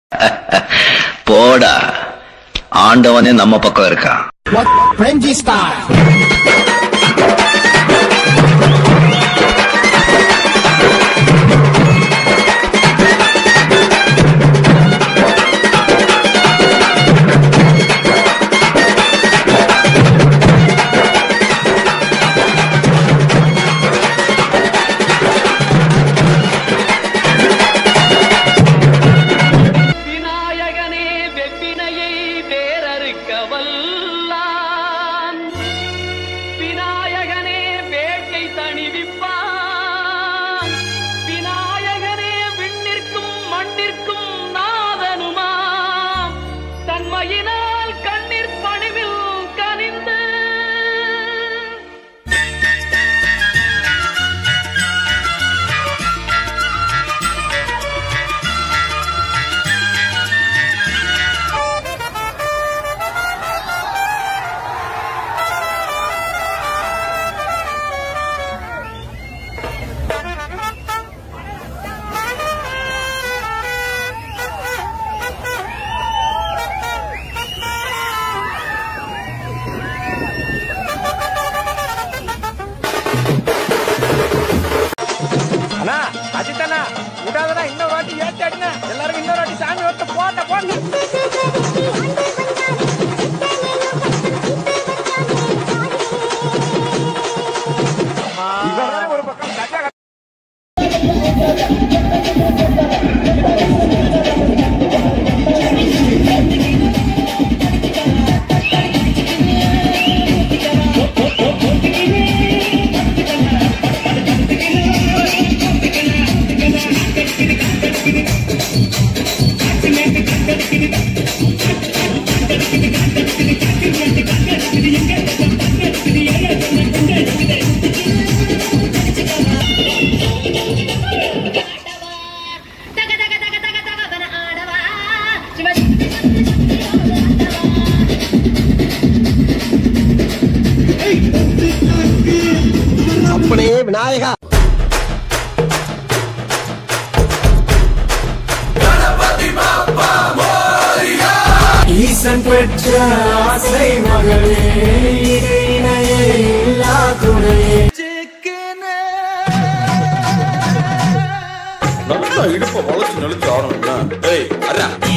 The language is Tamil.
போடா ஆண்டவனே நம்ம பக்கம் இருக்கான் What Renji style? விநாயகனே வெப்பினையை வேறறுக்க வல்லான் விநாயகனே வேட்டை தணிவிப்பான் விநாயகனே விண்ணிற்கும் மண்ணிற்கும் நாதனுமாம் தன்மையினால் கண்ணீர் பணிவில் கனிந்து அண்ணா அஜித் அண்ணா விடாதடா இன்னொரு வாட்டி ஏத்தி அடினா எல்லாரும் இன்னொரு வாட்டி சாமி ஒருத்த போட்ட போட்ட இவர்தான் ஒரு பக்கம் கஜா தக தக தக தக தக பன ஆடவா சிவ அப்பனே விநாயகா ஈசன் பெற்ற ஆசை மகளே இணை இணையே இல்லா துணையே நல்லா இடுப்ப வளைச்சு நெளிச்சு ஆடணும் ஏய் அதான்